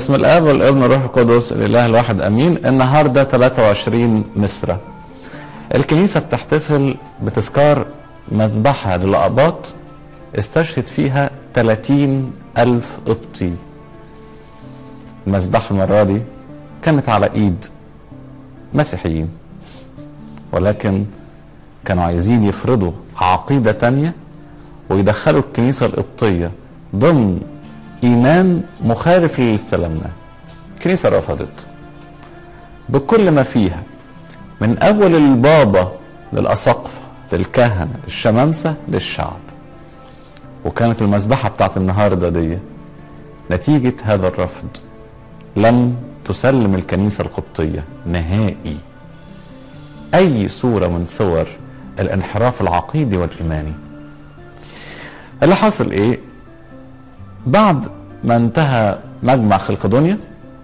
باسم الاب والابن والروح القدس الاله الواحد امين النهارده 23 مصر الكنيسه بتحتفل بتذكار مذبحه للاباط استشهد فيها 30 الف قبطي المذبحه المره دي كانت على ايد مسيحيين ولكن كانوا عايزين يفرضوا عقيده تانية ويدخلوا الكنيسه القبطيه ضمن ايمان مخالف للي استلمناه الكنيسه رفضت بكل ما فيها من اول البابا للاساقفه للكهنه للشمامسه للشعب وكانت المذبحه بتاعت النهارده دي نتيجه هذا الرفض لم تسلم الكنيسه القبطيه نهائي اي صوره من صور الانحراف العقيدي والايماني اللي حصل ايه بعد ما انتهى مجمع خلقدونيا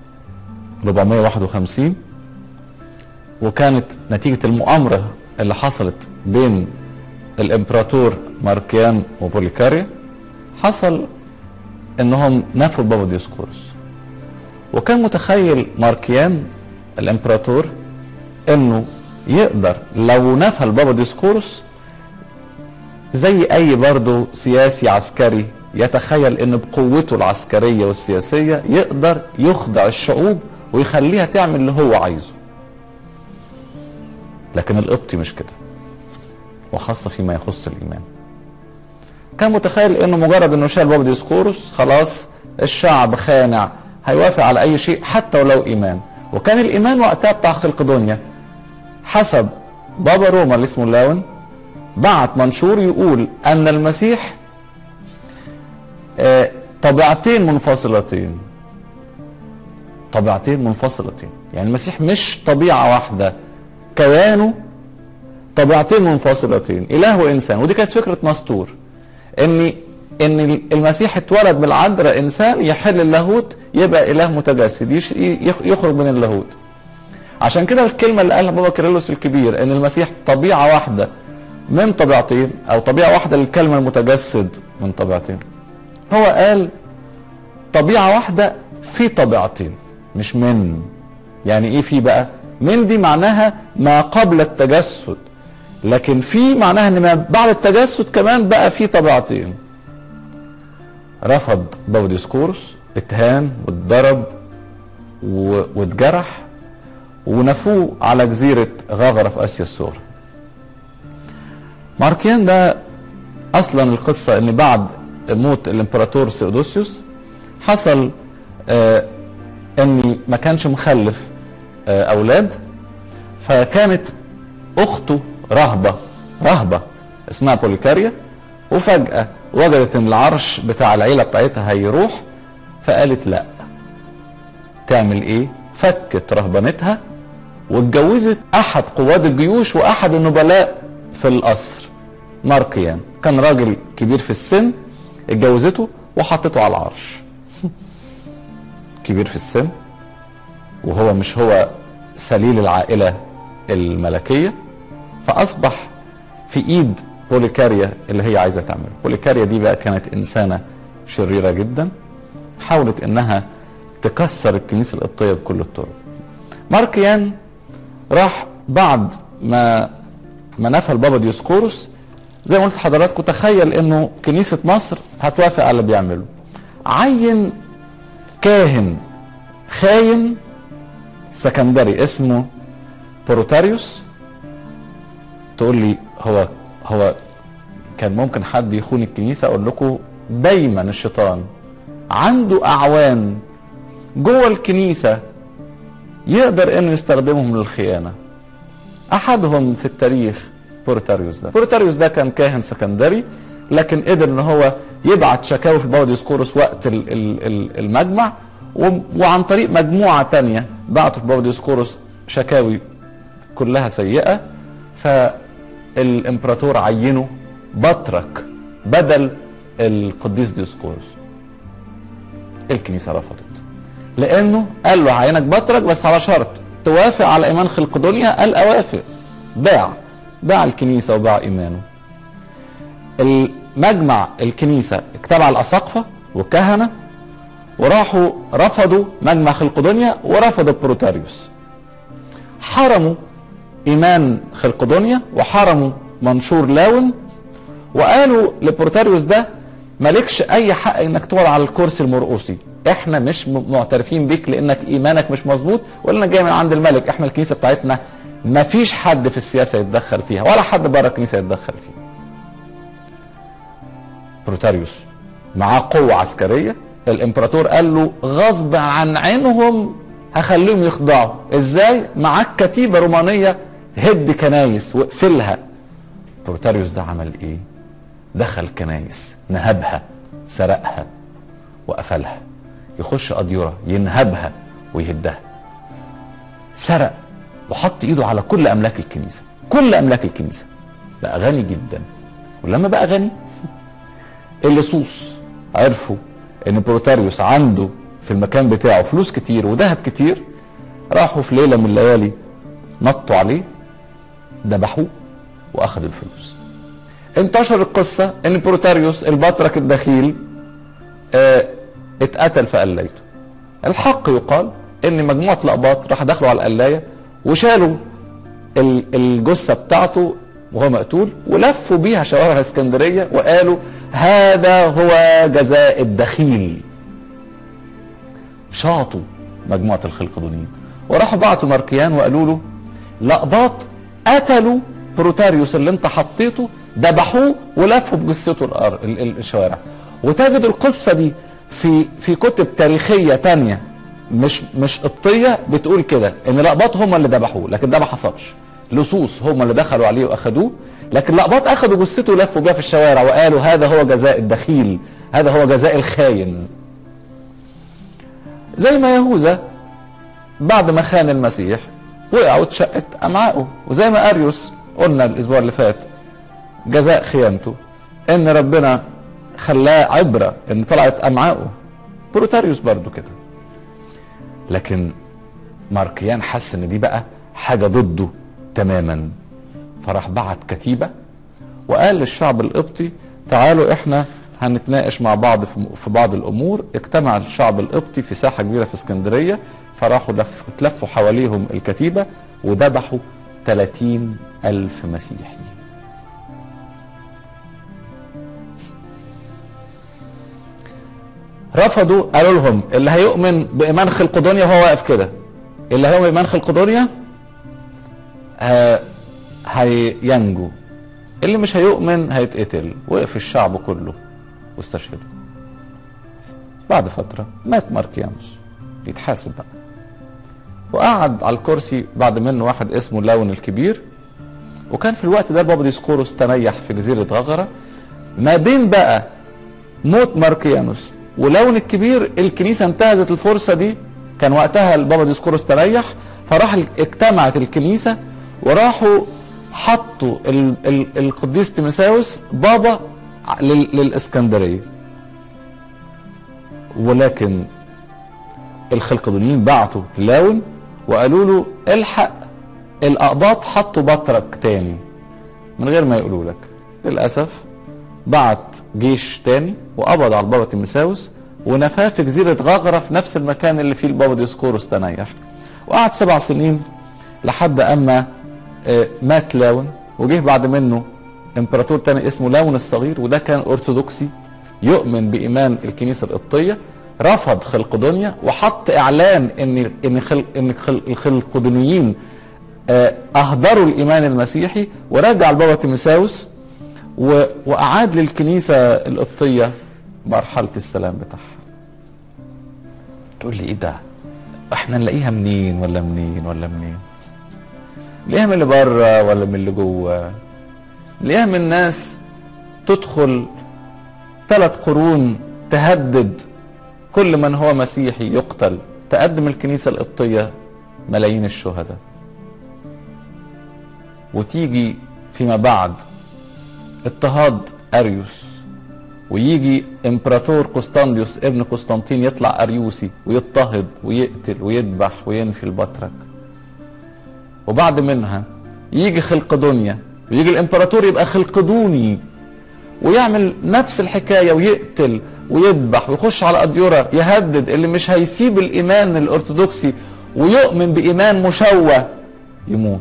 451 وكانت نتيجة المؤامرة اللي حصلت بين الامبراطور ماركيان وبوليكاريا حصل انهم نفوا البابا ديسكورس وكان متخيل ماركيان الامبراطور انه يقدر لو نفى البابا ديسكورس زي اي برضه سياسي عسكري يتخيل ان بقوته العسكريه والسياسيه يقدر يخضع الشعوب ويخليها تعمل اللي هو عايزه. لكن القبطي مش كده. وخاصه فيما يخص الايمان. كان متخيل انه مجرد انه شال بابا ديسكورس خلاص الشعب خانع هيوافق على اي شيء حتى ولو ايمان. وكان الايمان وقتها بتاع خلقدونيا حسب بابا روما اللي اسمه لاون بعت منشور يقول ان المسيح آه، طبيعتين منفصلتين طبيعتين منفصلتين يعني المسيح مش طبيعة واحدة كيانه طبيعتين منفصلتين إله وإنسان ودي كانت فكرة نسطور إن إن المسيح اتولد بالعذراء إنسان يحل اللاهوت يبقى إله متجسد يش- يخ- يخرج من اللاهوت عشان كده الكلمة اللي قالها بابا كيرلس الكبير إن المسيح طبيعة واحدة من طبيعتين أو طبيعة واحدة للكلمة المتجسد من طبيعتين هو قال طبيعة واحدة في طبيعتين مش من يعني ايه في بقى من دي معناها ما قبل التجسد لكن في معناها ان ما بعد التجسد كمان بقى في طبيعتين رفض بابا ديسكورس اتهان واتضرب و- واتجرح ونفوه على جزيرة غاغرة في آسيا الصغرى ماركيان ده اصلا القصه ان بعد موت الامبراطور سيودوسيوس حصل آه ان ما كانش مخلف آه اولاد فكانت اخته رهبه رهبه اسمها بوليكاريا وفجاه وجدت ان العرش بتاع العيله بتاعتها هيروح فقالت لا تعمل ايه فكت رهبنتها واتجوزت احد قواد الجيوش واحد النبلاء في القصر ماركيان كان راجل كبير في السن اتجوزته وحطته على العرش كبير في السن وهو مش هو سليل العائلة الملكية فأصبح في إيد بوليكاريا اللي هي عايزة تعمله بوليكاريا دي بقى كانت إنسانة شريرة جدا حاولت إنها تكسر الكنيسة القبطية بكل الطرق ماركيان راح بعد ما ما نفى البابا ديوسكورس زي ما قلت لحضراتكم تخيل انه كنيسه مصر هتوافق على اللي بيعمله عين كاهن خاين سكندري اسمه بروتاريوس تقول لي هو هو كان ممكن حد يخون الكنيسه اقول لكم دايما الشيطان عنده اعوان جوه الكنيسه يقدر انه يستخدمهم للخيانه احدهم في التاريخ بورتاريوس ده بورتاريوس ده كان كاهن سكندري لكن قدر ان هو يبعت شكاوي في البابا ديسكورس وقت ال- ال- ال- المجمع و- وعن طريق مجموعه تانية بعتوا في البابا ديسكورس شكاوي كلها سيئه فالامبراطور عينه بطرك بدل القديس ديسكورس الكنيسه رفضت لانه قال له هعينك بطرك بس على شرط توافق على ايمان خلقدونيا قال اوافق باع باع الكنيسه وباع ايمانه المجمع الكنيسه اجتمع الاساقفه وكهنه وراحوا رفضوا مجمع خلقدونيا ورفضوا بروتاريوس حرموا ايمان خلقدونيا وحرموا منشور لاون وقالوا لبروتاريوس ده مالكش اي حق انك تقعد على الكرسي المرقصي احنا مش م- معترفين بيك لانك ايمانك مش مظبوط ولانك جاي من عند الملك احنا الكنيسه بتاعتنا ما فيش حد في السياسه يتدخل فيها ولا حد بره الكنيسه يتدخل فيها بروتاريوس معاه قوه عسكريه الامبراطور قال له غصب عن عينهم هخليهم يخضعوا ازاي معاك كتيبه رومانيه هد كنايس واقفلها بروتاريوس ده عمل ايه دخل كنايس نهبها سرقها وقفلها يخش أديرة ينهبها ويهدها سرق وحط ايده على كل املاك الكنيسه كل املاك الكنيسه بقى غني جدا ولما بقى غني اللصوص عرفوا ان بروتاريوس عنده في المكان بتاعه فلوس كتير وذهب كتير راحوا في ليله من الليالي نطوا عليه ذبحوه واخذوا الفلوس انتشر القصه ان بروتاريوس البطرك الدخيل اه اتقتل في قلايته الحق يقال ان مجموعه لقباط راح دخلوا على القلايه وشالوا ال- الجثه بتاعته وهو مقتول ولفوا بيها شوارع اسكندريه وقالوا هذا هو جزاء الدخيل شاطوا مجموعه الخلقدونيين وراحوا بعتوا ماركيان وقالوا له لقباط قتلوا بروتاريوس اللي انت حطيته ذبحوه ولفوا بجثته الأر- ال- ال- الشوارع وتجد القصه دي في في كتب تاريخيه تانية مش مش قبطيه بتقول كده ان لقباط هم اللي ذبحوه لكن ده ما حصلش لصوص هم اللي دخلوا عليه واخدوه لكن لقباط اخدوا جثته ولفوا بيها في الشوارع وقالوا هذا هو جزاء الدخيل هذا هو جزاء الخاين زي ما يهوذا بعد ما خان المسيح وقع واتشقت امعائه وزي ما اريوس قلنا الاسبوع اللي فات جزاء خيانته ان ربنا خلاه عبره ان طلعت امعائه بروتاريوس برضو كده لكن ماركيان حس ان دي بقى حاجه ضده تماما فراح بعت كتيبه وقال للشعب القبطي تعالوا احنا هنتناقش مع بعض في في بعض الامور اجتمع الشعب القبطي في ساحه كبيره في اسكندريه فراحوا لف اتلفوا حواليهم الكتيبه وذبحوا 30 ألف مسيحي رفضوا قالوا لهم اللي هيؤمن بإيمان خلقدونيا هو واقف كده اللي هيؤمن بإيمان خلقدونيا ه- هينجو اللي مش هيؤمن هيتقتل وقف الشعب كله واستشهدوا بعد فترة مات ماركيانوس يتحاسب بقى وقعد على الكرسي بعد منه واحد اسمه لاون الكبير وكان في الوقت ده البابا ديسكوروس تنيح في جزيرة غغرة ما بين بقى موت ماركيانوس ولون الكبير الكنيسة انتهزت الفرصة دي كان وقتها البابا ديسكوروس تريح فراح ال- اجتمعت الكنيسة وراحوا حطوا ال ال القديس تيمساوس بابا ع- لل للإسكندرية ولكن الخلقدونيين بعتوا لاون وقالوا له الحق الأقباط حطوا بطرك تاني من غير ما يقولوا لك للأسف بعت جيش تاني وقبض على البابا تيمساوس ونفاه في جزيرة غغرة في نفس المكان اللي فيه البابا ديسكوروس تنيح وقعد سبع سنين لحد أما آه، مات لاون وجه بعد منه امبراطور تاني اسمه لاون الصغير وده كان أرثوذكسي يؤمن بإيمان الكنيسة القبطية رفض خلقدونيا وحط إعلان إن إن خل إن خل الخلقدونيين آه، أهدروا الإيمان المسيحي ورجع البابا تيمساوس و... وأعاد للكنيسة القبطية مرحلة السلام بتاعها تقول لي إيه ده إحنا نلاقيها منين ولا منين ولا منين نلاقيها من اللي بره ولا من اللي جوه نلاقيها من ناس تدخل ثلاث قرون تهدد كل من هو مسيحي يقتل تقدم الكنيسة القبطية ملايين الشهداء وتيجي فيما بعد اضطهاد اريوس ويجي امبراطور قسطنديوس ابن قسطنطين يطلع اريوسي ويضطهد ويقتل ويذبح وينفي البطرك وبعد منها يجي خلقدونيا ويجي الامبراطور يبقى خلقدوني ويعمل نفس الحكايه ويقتل ويذبح ويخش على أديرة يهدد اللي مش هيسيب الإيمان الأرثوذكسي ويؤمن بإيمان مشوه يموت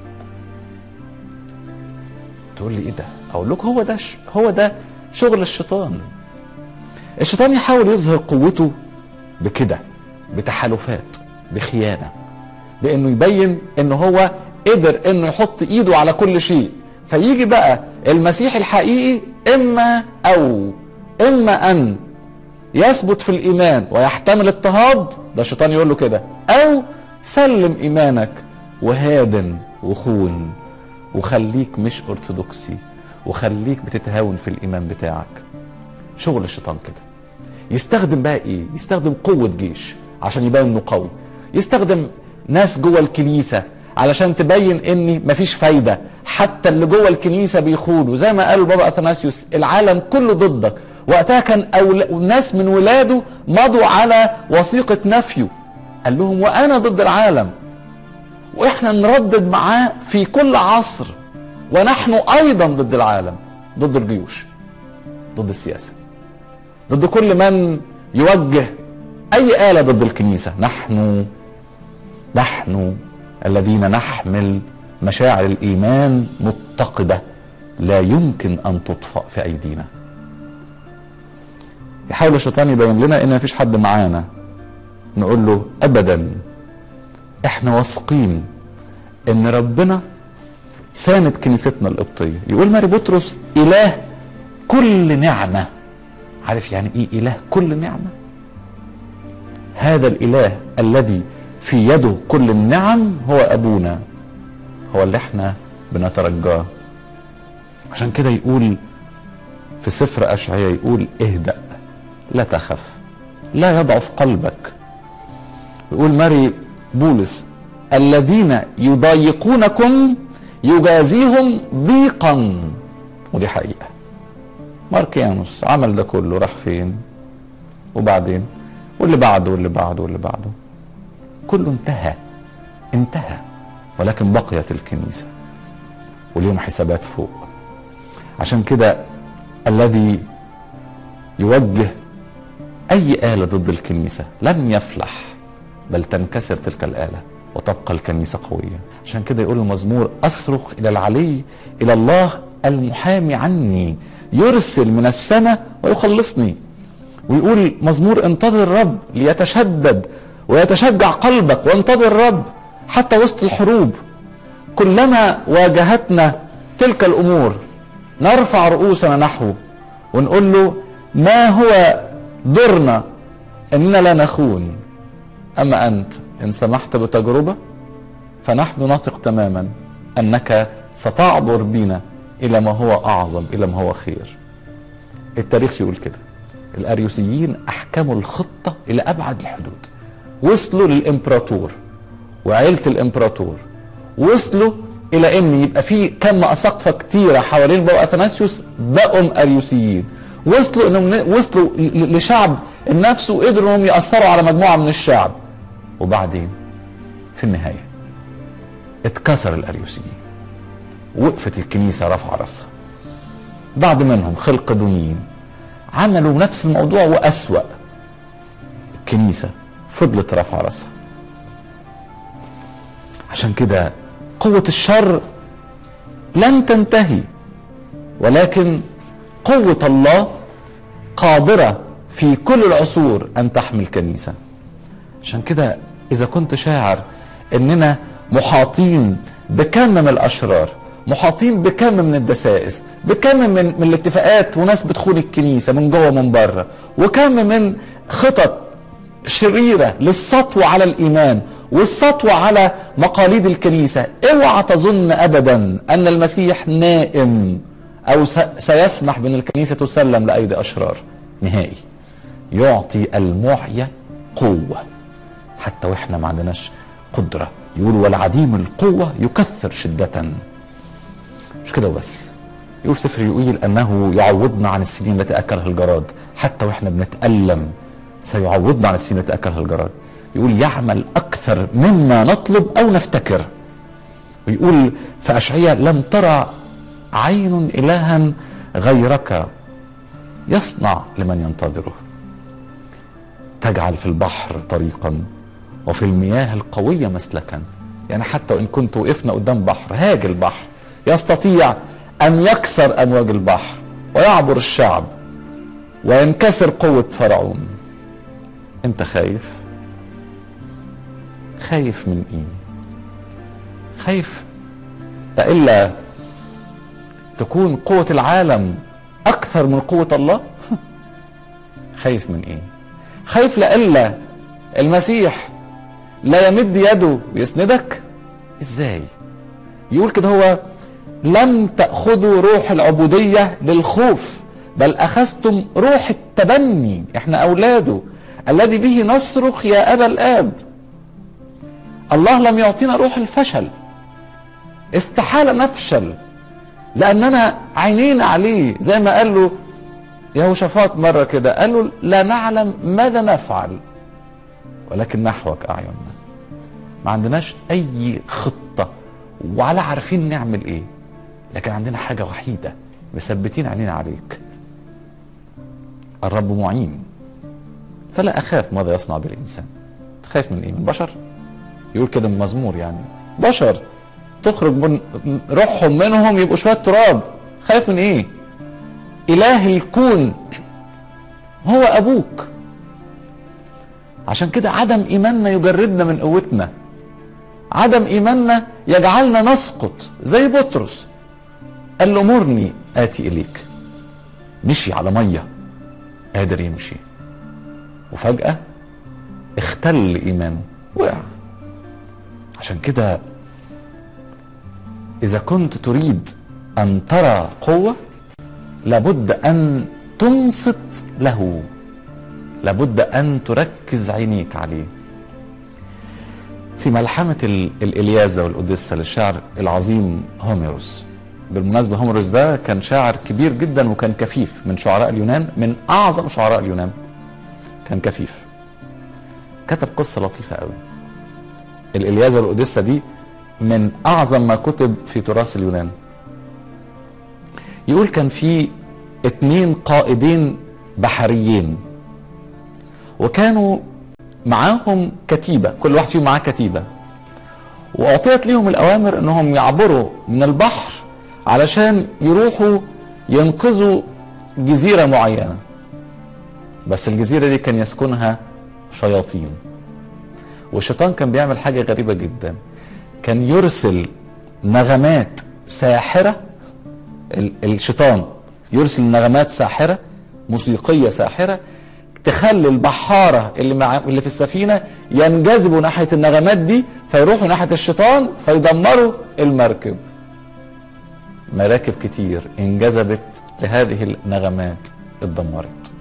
تقول لي ايه ده اقول لك هو ده ش... هو ده شغل الشيطان الشيطان يحاول يظهر قوته بكده بتحالفات بخيانه بانه يبين ان هو قدر انه يحط ايده على كل شيء فيجي بقى المسيح الحقيقي اما او اما ان يثبت في الايمان ويحتمل اضطهاد ده الشيطان يقول له كده او سلم ايمانك وهادن وخون وخليك مش ارثوذكسي وخليك بتتهاون في الايمان بتاعك شغل الشيطان كده يستخدم بقى ايه يستخدم قوة جيش عشان يبين انه قوي يستخدم ناس جوه الكنيسة علشان تبين ان مفيش فايدة حتى اللي جوه الكنيسة بيخونوا زي ما قال بابا اثناسيوس العالم كله ضدك وقتها كان أول... ناس من ولاده مضوا على وثيقة نفيه قال لهم وانا ضد العالم واحنا نردد معاه في كل عصر ونحن ايضا ضد العالم ضد الجيوش ضد السياسه ضد كل من يوجه اي اله ضد الكنيسه نحن نحن الذين نحمل مشاعر الايمان متقده لا يمكن ان تطفأ في ايدينا يحاول الشيطان يبين لنا ان مفيش حد معانا نقول له ابدا احنا واثقين ان ربنا ساند كنيستنا القبطيه يقول ماري بطرس اله كل نعمه عارف يعني ايه اله كل نعمه هذا الاله الذي في يده كل النعم هو ابونا هو اللي احنا بنترجاه عشان كده يقول في سفر اشعياء يقول اهدأ لا تخف لا يضعف قلبك يقول ماري بولس الذين يضايقونكم يجازيهم ضيقا ودي حقيقه ماركيانوس عمل ده كله راح فين وبعدين واللي بعده واللي بعده واللي بعده كله انتهى انتهى ولكن بقيت الكنيسه واليوم حسابات فوق عشان كده الذي يوجه اي اله ضد الكنيسه لن يفلح بل تنكسر تلك الاله وتبقى الكنيسه قويه عشان كده يقول المزمور اصرخ الى العلي الى الله المحامي عني يرسل من السماء ويخلصني ويقول مزمور انتظر الرب ليتشدد ويتشجع قلبك وانتظر الرب حتى وسط الحروب كلما واجهتنا تلك الامور نرفع رؤوسنا نحوه ونقول له ما هو ضرنا اننا لا نخون اما انت ان سمحت بتجربه فنحن نثق تماما انك ستعبر بنا الى ما هو اعظم الى ما هو خير التاريخ يقول كده الاريوسيين احكموا الخطه الى ابعد الحدود وصلوا للامبراطور وعيله الامبراطور وصلوا الى ان يبقى في كم اساقفه كتيره حوالين بابا اثناسيوس بقوا اريوسيين وصلوا انهم وصلوا لشعب النفس وقدروا انهم ياثروا على مجموعه من الشعب وبعدين في النهايه اتكسر الاريوسيين وقفت الكنيسه رفع راسها بعض منهم خلقدونيين عملوا نفس الموضوع واسوا الكنيسه فضلت رفع راسها عشان كده قوه الشر لن تنتهي ولكن قوه الله قادره في كل العصور ان تحمي الكنيسه عشان كده اذا كنت شاعر اننا محاطين بكم من الاشرار محاطين بكم من الدسائس بكم من من الاتفاقات وناس بتخون الكنيسه من جوه ومن بره وكم من خطط شريره للسطو على الايمان والسطو على مقاليد الكنيسه اوعى تظن ابدا ان المسيح نائم او سيسمح بان الكنيسه تسلم لايدي اشرار نهائي يعطي المعيا قوه حتى واحنا ما عندناش قدره يقول والعديم القوه يكثر شده مش كده وبس يقول سفر يقول انه يعوضنا عن السنين التي اكلها الجراد حتى واحنا بنتالم سيعوضنا عن السنين التي اكلها الجراد يقول يعمل اكثر مما نطلب او نفتكر ويقول في اشعياء لم ترى عين الها غيرك يصنع لمن ينتظره تجعل في البحر طريقا وفي المياه القويه مسلكا يعني حتى وان كنت وقفنا قدام بحر هاج البحر يستطيع ان يكسر امواج البحر ويعبر الشعب وينكسر قوه فرعون انت خايف خايف من ايه خايف لإلا تكون قوة العالم أكثر من قوة الله خايف من إيه خايف لإلا المسيح لا يمد يده ويسندك إزاي يقول كده هو لم تأخذوا روح العبودية للخوف بل أخذتم روح التبني احنا أولاده الذي به نصرخ يا أبا الآب الله لم يعطينا روح الفشل استحالة نفشل لأننا عينينا عليه زي ما قال له يهوشافاط مرة كده قال له لا نعلم ماذا نفعل ولكن نحوك أعيننا ما عندناش أي خطة ولا عارفين نعمل إيه لكن عندنا حاجة وحيدة مثبتين عينينا عليك الرب معين فلا أخاف ماذا يصنع بالإنسان تخاف من إيه من بشر يقول كده من مزمور يعني بشر تخرج من روحهم منهم يبقوا شويه تراب خايف من ايه اله الكون هو ابوك عشان كده عدم ايماننا يجردنا من قوتنا عدم ايماننا يجعلنا نسقط زي بطرس قال له مرني اتي اليك مشي على ميه قادر يمشي وفجاه اختل ايمانه وقع عشان كده إذا كنت تريد أن ترى قوة لابد أن تنصت له لابد أن تركز عينيك عليه في ملحمة الإلياذة والأوديسة للشاعر العظيم هوميروس بالمناسبة هوميروس ده كان شاعر كبير جدا وكان كفيف من شعراء اليونان من أعظم شعراء اليونان كان كفيف كتب قصة لطيفة قوي الإلياذة والأوديسة دي من اعظم ما كتب في تراث اليونان يقول كان في اتنين قائدين بحريين وكانوا معاهم كتيبة كل واحد فيهم معاه كتيبة وأعطيت ليهم الأوامر أنهم يعبروا من البحر علشان يروحوا ينقذوا جزيرة معينة بس الجزيرة دي كان يسكنها شياطين والشيطان كان بيعمل حاجة غريبة جدا كان يرسل نغمات ساحرة الشيطان يرسل نغمات ساحرة موسيقية ساحرة تخلي البحارة اللي مع اللي في السفينة ينجذبوا ناحية النغمات دي فيروحوا ناحية الشيطان فيدمروا المركب مراكب كتير انجذبت لهذه النغمات اتدمرت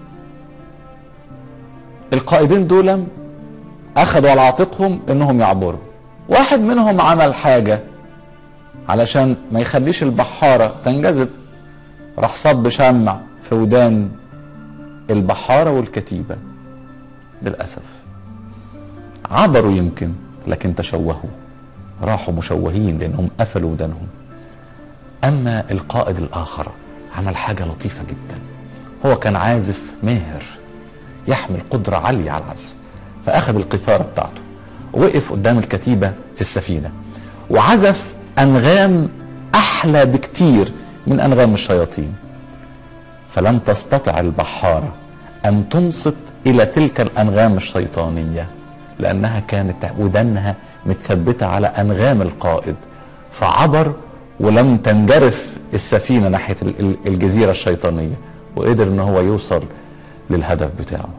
القائدين دول اخذوا على عاتقهم انهم يعبروا واحد منهم عمل حاجة علشان ما يخليش البحارة تنجذب راح صب شمع في ودان البحارة والكتيبة للأسف عبروا يمكن لكن تشوهوا راحوا مشوهين لأنهم قفلوا ودانهم أما القائد الآخر عمل حاجة لطيفة جدا هو كان عازف ماهر يحمل قدرة عالية على العزف فأخذ القيثارة بتاعته وقف قدام الكتيبة في السفينة وعزف أنغام أحلى بكتير من أنغام الشياطين فلم تستطع البحارة أن تنصت إلى تلك الأنغام الشيطانية لأنها كانت ودانها متثبتة على أنغام القائد فعبر ولم تنجرف السفينة ناحية الجزيرة الشيطانية وقدر ان هو يوصل للهدف بتاعه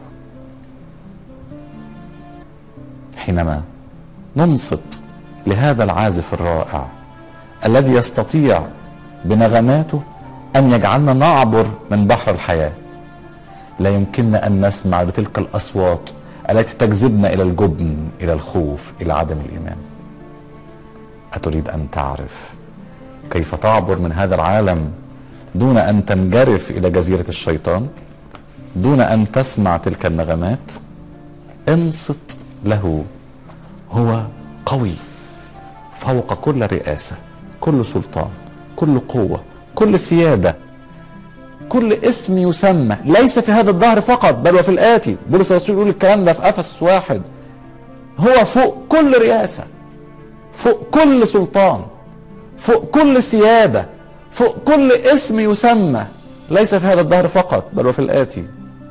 حينما ننصت لهذا العازف الرائع الذي يستطيع بنغماته ان يجعلنا نعبر من بحر الحياه لا يمكننا ان نسمع بتلك الاصوات التي تجذبنا الى الجبن الى الخوف الى عدم الايمان اتريد ان تعرف كيف تعبر من هذا العالم دون ان تنجرف الى جزيره الشيطان دون ان تسمع تلك النغمات انصت له هو قوي فوق كل رئاسه كل سلطان كل قوه كل سياده كل اسم يسمى ليس في هذا الدهر فقط بل وفي الآتي بولس الرسول يقول الكلام ده في أفسس واحد هو فوق كل رئاسة فوق كل سلطان فوق كل سيادة فوق كل اسم يسمى ليس في هذا الدهر فقط بل وفي الآتي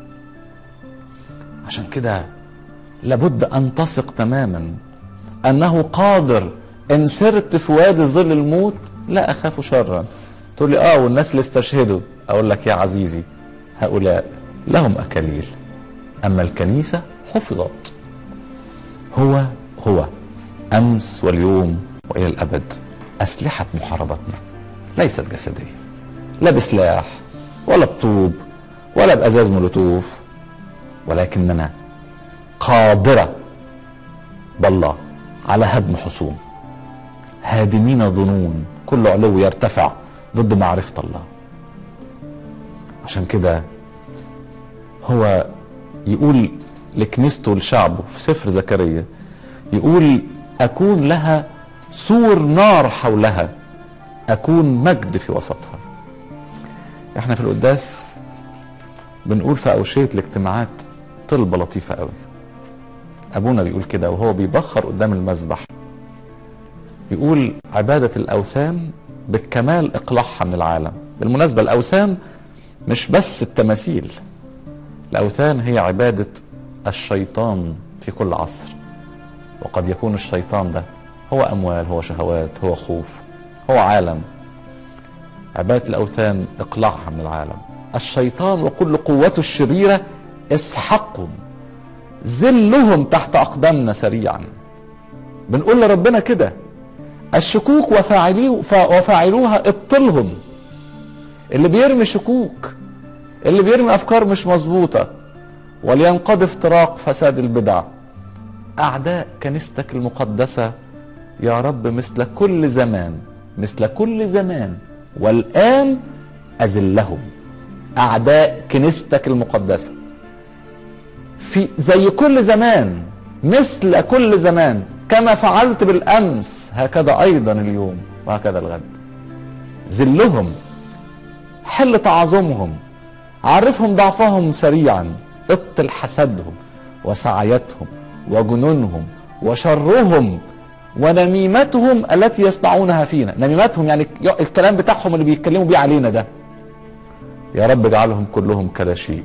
عشان كده لابد أن تثق تماما أنه قادر إن سرت في وادي ظل الموت لا أخاف شرا تقول لي آه والناس اللي استشهدوا أقول لك يا عزيزي هؤلاء لهم أكاليل أما الكنيسة حفظت هو هو أمس واليوم وإلى الأبد أسلحة محاربتنا ليست جسدية لا بسلاح ولا بطوب ولا بأزاز مولوتوف ولكننا قادرة بالله على هدم حصون هادمين ظنون كل علو يرتفع ضد معرفة الله عشان كده هو يقول لكنيسته لشعبه في سفر زكريا يقول أكون لها سور نار حولها أكون مجد في وسطها احنا في القداس بنقول في أوشية الاجتماعات طلبة لطيفة قوي أبونا بيقول كده وهو بيبخر قدام المذبح يقول عبادة الأوثان بالكمال إقلاعها من العالم بالمناسبة الأوثان مش بس التماثيل الأوثان هي عبادة الشيطان في كل عصر وقد يكون الشيطان ده هو أموال هو شهوات هو خوف هو عالم عبادة الأوثان إقلاعها من العالم الشيطان وكل قوته الشريرة اسحقهم ذلهم تحت أقدامنا سريعا بنقول لربنا كده الشكوك وفاعليه وفاعلوها ابطلهم اللي بيرمي شكوك اللي بيرمي افكار مش مظبوطه ولينقض افتراق فساد البدع اعداء كنيستك المقدسه يا رب مثل كل زمان مثل كل زمان والان اذلهم اعداء كنيستك المقدسه في زي كل زمان مثل كل زمان كما فعلت بالامس هكذا ايضا اليوم وهكذا الغد ذلهم حل تعاظمهم عرفهم ضعفهم سريعا ابطل حسدهم وسعيتهم وجنونهم وشرهم ونميمتهم التي يصنعونها فينا نميمتهم يعني الكلام بتاعهم اللي بيتكلموا بيه علينا ده يا رب اجعلهم كلهم كلا شيء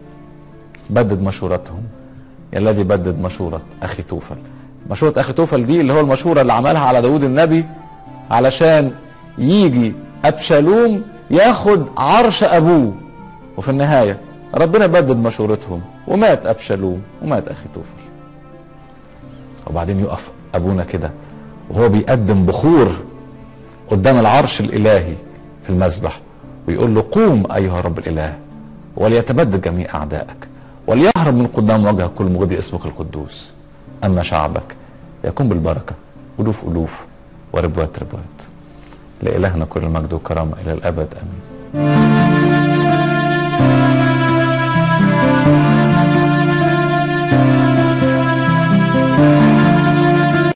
بدد مشورتهم يا الذي بدد مشورة أخي توفل مشورة أخي توفل دي اللي هو المشورة اللي عملها على داود النبي علشان يجي أبشالوم ياخد عرش أبوه وفي النهاية ربنا بدد مشورتهم ومات أبشالوم ومات أخي توفل وبعدين يقف أبونا كده وهو بيقدم بخور قدام العرش الإلهي في المذبح ويقول له قوم أيها رب الإله وليتبدد جميع أعدائك وليهرب من قدام وجهك كل مغضي اسمك القدوس أما شعبك يكون بالبركة ألوف ألوف وربوات ربوات لإلهنا كل المجد والكرامة إلى الأبد آمين